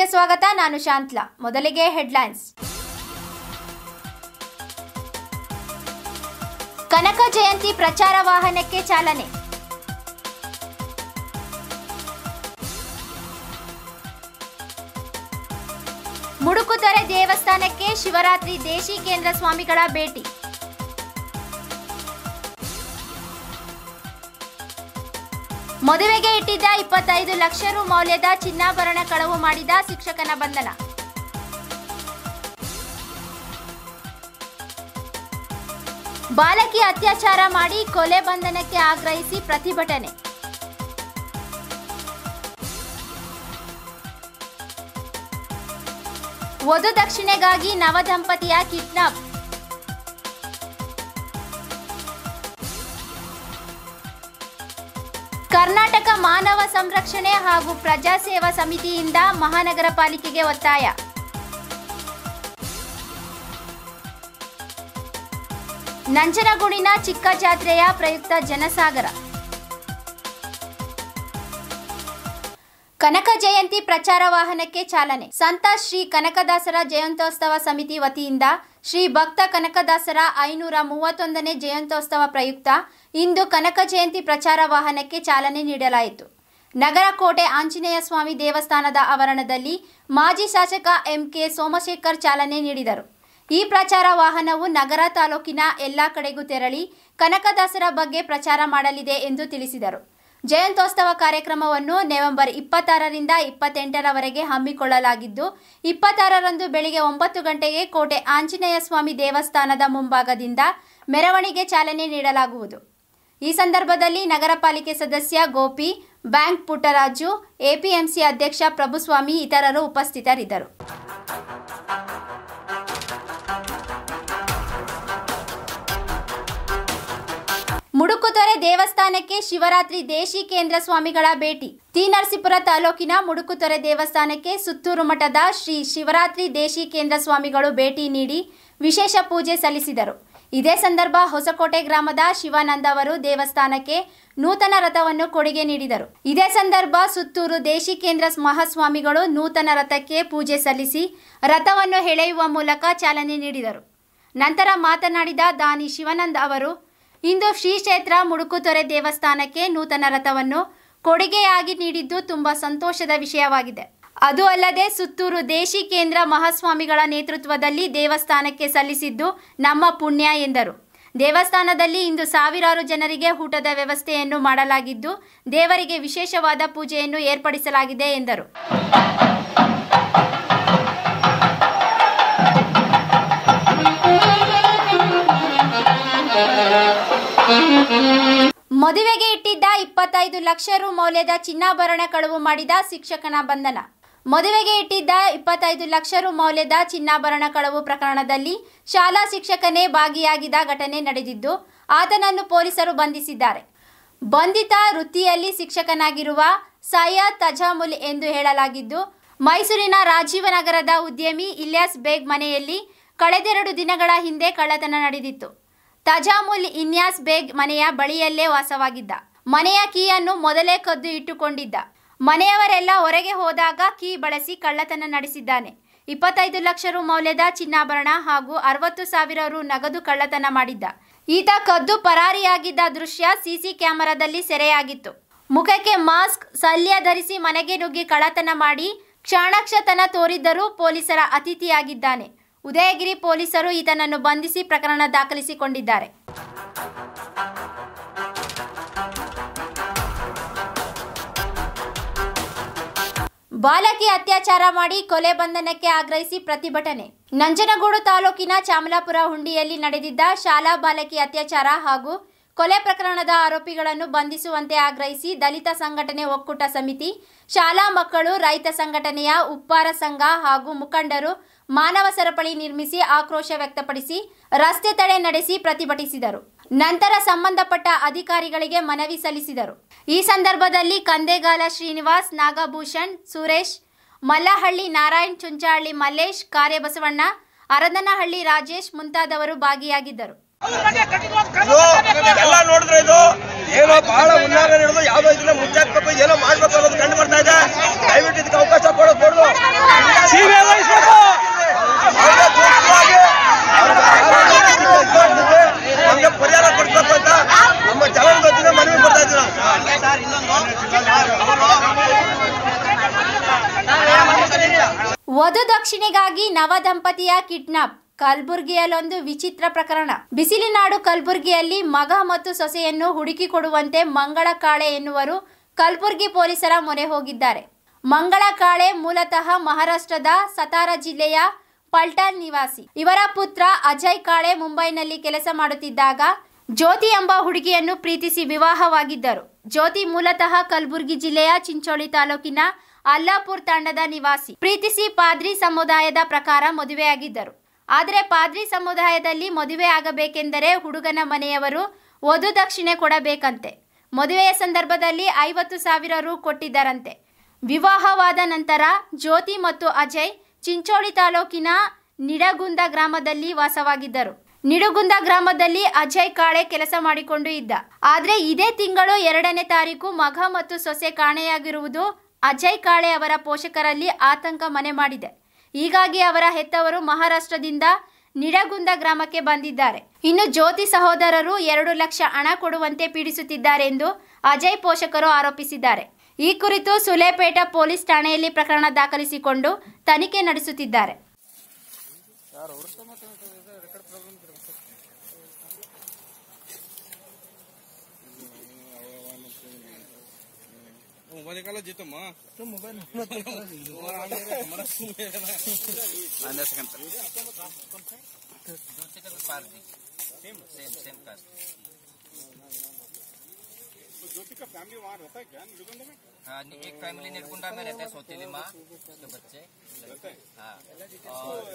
ನ್ಯೂಸ್ಗೆ ಸ್ವಾಗತ ನಾನು ಶಾಂತ್ಲಾ ಮೊದಲಿಗೆ ಹೆಡ್ಲೈನ್ಸ್ ಕನಕ ಜಯಂತಿ ಪ್ರಚಾರ ವಾಹನಕ್ಕೆ ಚಾಲನೆ ಮುಡುಕುತೊರೆ ದೇವಸ್ಥಾನಕ್ಕೆ ಶಿವರಾತ್ರಿ ದೇಶಿ ಕೇಂದ್ರ ಸ್ವಾಮಿಗಳ ಭೇಟಿ ಮದುವೆಗೆ ಇಟ್ಟಿದ್ದ ಇಪ್ಪತ್ತೈದು ಲಕ್ಷ ರು ಮೌಲ್ಯದ ಚಿನ್ನಾಭರಣ ಕಳವು ಮಾಡಿದ ಶಿಕ್ಷಕನ ಬಂಧನ ಬಾಲಕಿ ಅತ್ಯಾಚಾರ ಮಾಡಿ ಕೊಲೆ ಬಂಧನಕ್ಕೆ ಆಗ್ರಹಿಸಿ ಪ್ರತಿಭಟನೆ ವಧು ದಕ್ಷಿಣೆಗಾಗಿ ನವದಂಪತಿಯ ಕಿಡ್ನಾಪ್ ಕರ್ನಾಟಕ ಮಾನವ ಸಂರಕ್ಷಣೆ ಹಾಗೂ ಪ್ರಜಾಸೇವಾ ಸಮಿತಿಯಿಂದ ಮಹಾನಗರ ಪಾಲಿಕೆಗೆ ಒತ್ತಾಯ ನಂಜನಗೂಡಿನ ಚಿಕ್ಕ ಜಾತ್ರೆಯ ಪ್ರಯುಕ್ತ ಜನಸಾಗರ ಕನಕ ಜಯಂತಿ ಪ್ರಚಾರ ವಾಹನಕ್ಕೆ ಚಾಲನೆ ಸಂತ ಶ್ರೀ ಕನಕದಾಸರ ಜಯಂತ್ಯೋತ್ಸವ ಸಮಿತಿ ವತಿಯಿಂದ ಶ್ರೀ ಭಕ್ತ ಕನಕದಾಸರ ಐನೂರ ಮೂವತ್ತೊಂದನೇ ಜಯಂತ್ಯೋತ್ಸವ ಪ್ರಯುಕ್ತ ಇಂದು ಕನಕ ಜಯಂತಿ ಪ್ರಚಾರ ವಾಹನಕ್ಕೆ ಚಾಲನೆ ನೀಡಲಾಯಿತು ನಗರ ಕೋಟೆ ಆಂಜನೇಯ ಸ್ವಾಮಿ ದೇವಸ್ಥಾನದ ಆವರಣದಲ್ಲಿ ಮಾಜಿ ಶಾಸಕ ಎಂಕೆ ಸೋಮಶೇಖರ್ ಚಾಲನೆ ನೀಡಿದರು ಈ ಪ್ರಚಾರ ವಾಹನವು ನಗರ ತಾಲೂಕಿನ ಎಲ್ಲಾ ಕಡೆಗೂ ತೆರಳಿ ಕನಕದಾಸರ ಬಗ್ಗೆ ಪ್ರಚಾರ ಮಾಡಲಿದೆ ಎಂದು ತಿಳಿಸಿದರು ಜಯಂತ್ಯೋತ್ಸವ ಕಾರ್ಯಕ್ರಮವನ್ನು ನವೆಂಬರ್ ಇಪ್ಪತ್ತಾರರಿಂದ ಇಪ್ಪತ್ತೆಂಟರವರೆಗೆ ಹಮ್ಮಿಕೊಳ್ಳಲಾಗಿದ್ದು ಇಪ್ಪತ್ತಾರರಂದು ಬೆಳಿಗ್ಗೆ ಒಂಬತ್ತು ಗಂಟೆಗೆ ಕೋಟೆ ಆಂಜನೇಯ ಸ್ವಾಮಿ ದೇವಸ್ಥಾನದ ಮುಂಭಾಗದಿಂದ ಮೆರವಣಿಗೆ ಚಾಲನೆ ನೀಡಲಾಗುವುದು ಈ ಸಂದರ್ಭದಲ್ಲಿ ನಗರ ಪಾಲಿಕೆ ಸದಸ್ಯ ಗೋಪಿ ಬ್ಯಾಂಕ್ ಪುಟ್ಟರಾಜು ಎಪಿಎಂಸಿ ಅಧ್ಯಕ್ಷ ಪ್ರಭುಸ್ವಾಮಿ ಇತರರು ಉಪಸ್ಥಿತರಿದ್ದರು ಮುಡುಕುತೊರೆ ದೇವಸ್ಥಾನಕ್ಕೆ ಶಿವರಾತ್ರಿ ದೇಶಿ ಕೇಂದ್ರ ಸ್ವಾಮಿಗಳ ಭೇಟಿ ತಿ ನರಸೀಪುರ ತಾಲೂಕಿನ ಮುಡುಕುತೊರೆ ದೇವಸ್ಥಾನಕ್ಕೆ ಸುತ್ತೂರು ಮಠದ ಶ್ರೀ ಶಿವರಾತ್ರಿ ದೇಶಿ ಕೇಂದ್ರ ಸ್ವಾಮಿಗಳು ಭೇಟಿ ನೀಡಿ ವಿಶೇಷ ಪೂಜೆ ಸಲ್ಲಿಸಿದರು ಇದೇ ಸಂದರ್ಭ ಹೊಸಕೋಟೆ ಗ್ರಾಮದ ಶಿವಾನಂದ ಅವರು ದೇವಸ್ಥಾನಕ್ಕೆ ನೂತನ ರಥವನ್ನು ಕೊಡುಗೆ ನೀಡಿದರು ಇದೇ ಸಂದರ್ಭ ಸುತ್ತೂರು ದೇಶಿ ಕೇಂದ್ರ ಮಹಾಸ್ವಾಮಿಗಳು ನೂತನ ರಥಕ್ಕೆ ಪೂಜೆ ಸಲ್ಲಿಸಿ ರಥವನ್ನು ಎಳೆಯುವ ಮೂಲಕ ಚಾಲನೆ ನೀಡಿದರು ನಂತರ ಮಾತನಾಡಿದ ದಾನಿ ಶಿವಾನಂದ್ ಅವರು ಇಂದು ಶ್ರೀ ಕ್ಷೇತ್ರ ಮುಡುಕುತೊರೆ ದೇವಸ್ಥಾನಕ್ಕೆ ನೂತನ ರಥವನ್ನು ಕೊಡುಗೆಯಾಗಿ ನೀಡಿದ್ದು ತುಂಬಾ ಸಂತೋಷದ ವಿಷಯವಾಗಿದೆ ಅದು ಅಲ್ಲದೆ ಸುತ್ತೂರು ದೇಶಿ ಕೇಂದ್ರ ಮಹಾಸ್ವಾಮಿಗಳ ನೇತೃತ್ವದಲ್ಲಿ ದೇವಸ್ಥಾನಕ್ಕೆ ಸಲ್ಲಿಸಿದ್ದು ನಮ್ಮ ಪುಣ್ಯ ಎಂದರು ದೇವಸ್ಥಾನದಲ್ಲಿ ಇಂದು ಸಾವಿರಾರು ಜನರಿಗೆ ಊಟದ ವ್ಯವಸ್ಥೆಯನ್ನು ಮಾಡಲಾಗಿದ್ದು ದೇವರಿಗೆ ವಿಶೇಷವಾದ ಪೂಜೆಯನ್ನು ಏರ್ಪಡಿಸಲಾಗಿದೆ ಎಂದರು ಮದುವೆಗೆ ಇಟ್ಟಿದ್ದ ಇಪ್ಪತ್ತೈದು ಲಕ್ಷ ರು ಮೌಲ್ಯದ ಚಿನ್ನಾಭರಣ ಕಳವು ಮಾಡಿದ ಶಿಕ್ಷಕನ ಬಂಧನ ಮದುವೆಗೆ ಇಟ್ಟಿದ್ದ ಇಪ್ಪತ್ತೈದು ಲಕ್ಷ ರು ಮೌಲ್ಯದ ಚಿನ್ನಾಭರಣ ಕಳವು ಪ್ರಕರಣದಲ್ಲಿ ಶಾಲಾ ಶಿಕ್ಷಕನೇ ಭಾಗಿಯಾಗಿದ್ದ ಘಟನೆ ನಡೆದಿದ್ದು ಆತನನ್ನು ಪೊಲೀಸರು ಬಂಧಿಸಿದ್ದಾರೆ ಬಂಧಿತ ವೃತ್ತಿಯಲ್ಲಿ ಶಿಕ್ಷಕನಾಗಿರುವ ಸೈಯದ್ ತಜಾಮುಲ್ ಎಂದು ಹೇಳಲಾಗಿದ್ದು ಮೈಸೂರಿನ ರಾಜೀವನಗರದ ಉದ್ಯಮಿ ಇಲ್ಯಾಸ್ ಬೇಗ್ ಮನೆಯಲ್ಲಿ ಕಳೆದೆರಡು ದಿನಗಳ ಹಿಂದೆ ಕಳ್ಳತನ ನಡೆದಿತ್ತು ತಜಾಮುಲ್ ಇನ್ಯಾಸ್ ಬೇಗ್ ಮನೆಯ ಬಳಿಯಲ್ಲೇ ವಾಸವಾಗಿದ್ದ ಮನೆಯ ಕೀಯನ್ನು ಮೊದಲೇ ಕದ್ದು ಇಟ್ಟುಕೊಂಡಿದ್ದ ಮನೆಯವರೆಲ್ಲ ಹೊರಗೆ ಹೋದಾಗ ಕೀ ಬಳಸಿ ಕಳ್ಳತನ ನಡೆಸಿದ್ದಾನೆ ಇಪ್ಪತ್ತೈದು ಲಕ್ಷ ರು ಮೌಲ್ಯದ ಚಿನ್ನಾಭರಣ ಹಾಗೂ ಅರವತ್ತು ಸಾವಿರ ರು ನಗದು ಕಳ್ಳತನ ಮಾಡಿದ್ದ ಈತ ಕದ್ದು ಪರಾರಿಯಾಗಿದ್ದ ದೃಶ್ಯ ಸಿಸಿ ಕ್ಯಾಮೆರಾದಲ್ಲಿ ಸೆರೆಯಾಗಿತ್ತು ಮುಖಕ್ಕೆ ಮಾಸ್ಕ್ ಸಲ್ಯ ಧರಿಸಿ ಮನೆಗೆ ನುಗ್ಗಿ ಕಳ್ಳತನ ಮಾಡಿ ಕ್ಷಾಣಕ್ಷತನ ತೋರಿದ್ದರೂ ಪೊಲೀಸರ ಅತಿಥಿಯಾಗಿದ್ದಾನೆ ಉದಯಗಿರಿ ಪೊಲೀಸರು ಈತನನ್ನು ಬಂಧಿಸಿ ಪ್ರಕರಣ ದಾಖಲಿಸಿಕೊಂಡಿದ್ದಾರೆ ಬಾಲಕಿ ಅತ್ಯಾಚಾರ ಮಾಡಿ ಕೊಲೆ ಬಂಧನಕ್ಕೆ ಆಗ್ರಹಿಸಿ ಪ್ರತಿಭಟನೆ ನಂಜನಗೂಡು ತಾಲೂಕಿನ ಚಾಮಲಾಪುರ ಹುಂಡಿಯಲ್ಲಿ ನಡೆದಿದ್ದ ಶಾಲಾ ಬಾಲಕಿ ಅತ್ಯಾಚಾರ ಹಾಗೂ ಕೊಲೆ ಪ್ರಕರಣದ ಆರೋಪಿಗಳನ್ನು ಬಂಧಿಸುವಂತೆ ಆಗ್ರಹಿಸಿ ದಲಿತ ಸಂಘಟನೆ ಒಕ್ಕೂಟ ಸಮಿತಿ ಶಾಲಾ ಮಕ್ಕಳು ರೈತ ಸಂಘಟನೆಯ ಉಪ್ಪಾರ ಸಂಘ ಹಾಗೂ ಮುಖಂಡರು ಮಾನವ ಸರಪಳಿ ನಿರ್ಮಿಸಿ ಆಕ್ರೋಶ ವ್ಯಕ್ತಪಡಿಸಿ ರಸ್ತೆ ತಡೆ ನಡೆಸಿ ಪ್ರತಿಭಟಿಸಿದರು ನಂತರ ಸಂಬಂಧಪಟ್ಟ ಅಧಿಕಾರಿಗಳಿಗೆ ಮನವಿ ಸಲ್ಲಿಸಿದರು ಈ ಸಂದರ್ಭದಲ್ಲಿ ಕಂದೆಗಾಲ ಶ್ರೀನಿವಾಸ್ ನಾಗಭೂಷಣ್ ಸುರೇಶ್ ಮಲ್ಲಹಳ್ಳಿ ನಾರಾಯಣ್ ಚುಂಚಹಳ್ಳಿ ಮಲ್ಲೇಶ್ ಕಾರ್ಯಬಸವಣ್ಣ ಅರದನಹಳ್ಳಿ ರಾಜೇಶ್ ಮುಂತಾದವರು ಭಾಗಿಯಾಗಿದ್ದರು ಇದು ಎಲ್ಲ ನೋಡಿದ್ರೆ ಇದು ಏನೋ ಬಹಳ ಉನ್ನಾರ ನಡೆದು ಯಾವ್ದೋ ಇದನ್ನ ಮುಚ್ಚಾಕ್ಬೇಕು ಏನೋ ಮಾಡ್ಬೇಕು ಅನ್ನೋದು ಕಂಡು ಬರ್ತಾ ಇದೆ ದಯವಿಟ್ಟು ಇದಕ್ಕೆ ಅವಕಾಶ ಕೊಡೋದು ಕೊಡೋದು ಸೀಮೆ ವಹಿಸ್ಬೇಕು ಅವ್ರಿಗೆ ಸೂಕ್ತವಾಗಿ ನಮ್ಗೆ ಪರಿಹಾರ ಕೊಡ್ಬೇಕು ಅಂತ ನಮ್ಮ ಜನರ ವತಿಯಿಂದ ಮನವಿ ಕೊಡ್ತಾ ಇದ್ದೀವಿ ನಾವು ವಧು ದಕ್ಷಿಣೆಗಾಗಿ ನವ ದಂಪತಿಯ ಕಿಡ್ನಾಪ್ ಕಲಬುರಗಿಯಲ್ಲೊಂದು ವಿಚಿತ್ರ ಪ್ರಕರಣ ಬಿಸಿಲಿನಾಡು ಕಲಬುರಗಿಯಲ್ಲಿ ಮಗ ಮತ್ತು ಸೊಸೆಯನ್ನು ಹುಡುಕಿ ಕೊಡುವಂತೆ ಮಂಗಳ ಕಾಳೆ ಎನ್ನುವರು ಕಲಬುರಗಿ ಪೊಲೀಸರ ಮೊರೆ ಹೋಗಿದ್ದಾರೆ ಮಂಗಳ ಕಾಳೆ ಮೂಲತಃ ಮಹಾರಾಷ್ಟ್ರದ ಸತಾರ ಜಿಲ್ಲೆಯ ಪಲ್ಟಾನ್ ನಿವಾಸಿ ಇವರ ಪುತ್ರ ಅಜಯ್ ಕಾಳೆ ಮುಂಬೈನಲ್ಲಿ ಕೆಲಸ ಮಾಡುತ್ತಿದ್ದಾಗ ಜ್ಯೋತಿ ಎಂಬ ಹುಡುಗಿಯನ್ನು ಪ್ರೀತಿಸಿ ವಿವಾಹವಾಗಿದ್ದರು ಜ್ಯೋತಿ ಮೂಲತಃ ಕಲಬುರಗಿ ಜಿಲ್ಲೆಯ ಚಿಂಚೋಳಿ ತಾಲೂಕಿನ ಅಲ್ಲಾಪುರ್ ತಂಡದ ನಿವಾಸಿ ಪ್ರೀತಿಸಿ ಪಾದ್ರಿ ಸಮುದಾಯದ ಪ್ರಕಾರ ಮದುವೆಯಾಗಿದ್ದರು ಆದರೆ ಪಾದ್ರಿ ಸಮುದಾಯದಲ್ಲಿ ಮದುವೆ ಆಗಬೇಕೆಂದರೆ ಹುಡುಗನ ಮನೆಯವರು ವಧು ದಕ್ಷಿಣೆ ಕೊಡಬೇಕಂತೆ ಮದುವೆಯ ಸಂದರ್ಭದಲ್ಲಿ ಐವತ್ತು ಸಾವಿರ ರು ಕೊಟ್ಟಿದ್ದರಂತೆ ವಿವಾಹವಾದ ನಂತರ ಜ್ಯೋತಿ ಮತ್ತು ಅಜಯ್ ಚಿಂಚೋಳಿ ತಾಲೂಕಿನ ನಿಡಗುಂದ ಗ್ರಾಮದಲ್ಲಿ ವಾಸವಾಗಿದ್ದರು ನಿಡುಗುಂದ ಗ್ರಾಮದಲ್ಲಿ ಅಜಯ್ ಕಾಳೆ ಕೆಲಸ ಮಾಡಿಕೊಂಡು ಇದ್ದ ಆದ್ರೆ ಇದೇ ತಿಂಗಳು ಎರಡನೇ ತಾರೀಕು ಮಗ ಮತ್ತು ಸೊಸೆ ಕಾಣೆಯಾಗಿರುವುದು ಅಜಯ್ ಕಾಳೆ ಅವರ ಪೋಷಕರಲ್ಲಿ ಆತಂಕ ಮನೆ ಮಾಡಿದೆ ಹೀಗಾಗಿ ಅವರ ಹೆತ್ತವರು ಮಹಾರಾಷ್ಟ್ರದಿಂದ ನಿಡಗುಂದ ಗ್ರಾಮಕ್ಕೆ ಬಂದಿದ್ದಾರೆ ಇನ್ನು ಜ್ಯೋತಿ ಸಹೋದರರು ಎರಡು ಲಕ್ಷ ಹಣ ಕೊಡುವಂತೆ ಪೀಡಿಸುತ್ತಿದ್ದಾರೆ ಎಂದು ಅಜಯ್ ಪೋಷಕರು ಆರೋಪಿಸಿದ್ದಾರೆ ಈ ಕುರಿತು ಸುಲೇಪೇಟ ಪೊಲೀಸ್ ಠಾಣೆಯಲ್ಲಿ ಪ್ರಕರಣ ದಾಖಲಿಸಿಕೊಂಡು ತನಿಖೆ ನಡೆಸುತ್ತಿದ್ದಾರೆ मोबाईल काला जितो मग मोबाईल हाँ एक फैमिली नेटकुंडा में रहते हैं सौतेली माँ उसके बच्चे हाँ और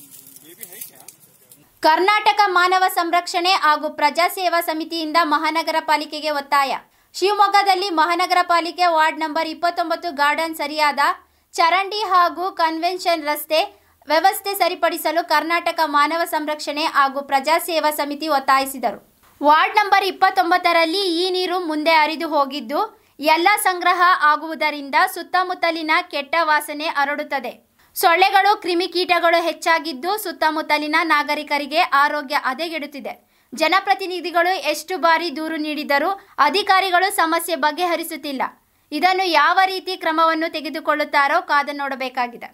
ಕರ್ನಾಟಕ ಮಾನವ ಸಂರಕ್ಷಣೆ ಹಾಗೂ ಪ್ರಜಾ ಸೇವಾ ಸಮಿತಿಯಿಂದ ಮಹಾನಗರ ಪಾಲಿಕೆಗೆ ಒತ್ತಾಯ ಶಿವಮೊಗ್ಗದಲ್ಲಿ ಮಹಾನಗರ ಪಾಲಿಕೆ ವಾರ್ಡ್ ನಂಬರ್ ಇಪ್ಪತ್ತೊಂಬತ್ತು ಗಾರ್ಡನ್ ಸರಿಯಾದ ಚರಂಡಿ ಹಾಗೂ ಕನ್ವೆನ್ಷನ್ ರಸ್ತೆ ವ್ಯವಸ್ಥೆ ಸರಿಪಡಿಸಲು ಕರ್ನಾಟಕ ಮಾನವ ಸಂರಕ್ಷಣೆ ಹಾಗೂ ಪ್ರಜಾ ಸೇವಾ ಸಮಿತಿ ಒತ್ತಾಯಿಸಿದರು ವಾರ್ಡ್ ನಂಬರ್ ಇಪ್ಪತ್ತೊಂಬತ್ತರಲ್ಲಿ ಈ ನೀರು ಮುಂದೆ ಹರಿದು ಹೋಗಿದ್ದು ಎಲ್ಲ ಸಂಗ್ರಹ ಆಗುವುದರಿಂದ ಸುತ್ತಮುತ್ತಲಿನ ಕೆಟ್ಟ ವಾಸನೆ ಹರಡುತ್ತದೆ ಸೊಳ್ಳೆಗಳು ಕ್ರಿಮಿಕೀಟಗಳು ಹೆಚ್ಚಾಗಿದ್ದು ಸುತ್ತಮುತ್ತಲಿನ ನಾಗರಿಕರಿಗೆ ಆರೋಗ್ಯ ಹದಗೆಡುತ್ತಿದೆ ಜನಪ್ರತಿನಿಧಿಗಳು ಎಷ್ಟು ಬಾರಿ ದೂರು ನೀಡಿದರೂ ಅಧಿಕಾರಿಗಳು ಸಮಸ್ಯೆ ಬಗೆಹರಿಸುತ್ತಿಲ್ಲ ಇದನ್ನು ಯಾವ ರೀತಿ ಕ್ರಮವನ್ನು ತೆಗೆದುಕೊಳ್ಳುತ್ತಾರೋ ಕಾದು ನೋಡಬೇಕಾಗಿದೆ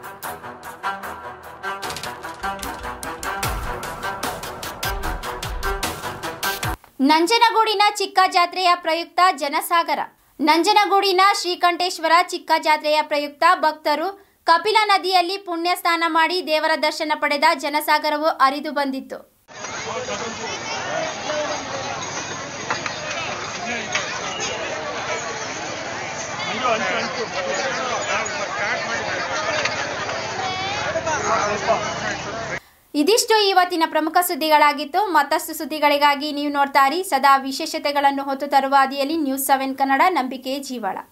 ನಂಜನಗೂಡಿನ ಚಿಕ್ಕ ಜಾತ್ರೆಯ ಪ್ರಯುಕ್ತ ಜನಸಾಗರ ನಂಜನಗೂಡಿನ ಶ್ರೀಕಂಠೇಶ್ವರ ಚಿಕ್ಕ ಜಾತ್ರೆಯ ಪ್ರಯುಕ್ತ ಭಕ್ತರು ಕಪಿಲ ನದಿಯಲ್ಲಿ ಪುಣ್ಯ ಸ್ನಾನ ಮಾಡಿ ದೇವರ ದರ್ಶನ ಪಡೆದ ಜನಸಾಗರವು ಹರಿದು ಬಂದಿತ್ತು ಇದಿಷ್ಟು ಇವತ್ತಿನ ಪ್ರಮುಖ ಸುದ್ದಿಗಳಾಗಿತ್ತು ಮತ್ತಷ್ಟು ಸುದ್ದಿಗಳಿಗಾಗಿ ನೀವು ನೋಡ್ತಾ ಇರಿ ಸದಾ ವಿಶೇಷತೆಗಳನ್ನು ಹೊತ್ತು ತರುವ ಹಾದಿಯಲ್ಲಿ ನ್ಯೂಸ್ ಸೆವೆನ್ ಕನ್ನಡ ನಂಬಿಕೆ ಜೀವಾಳ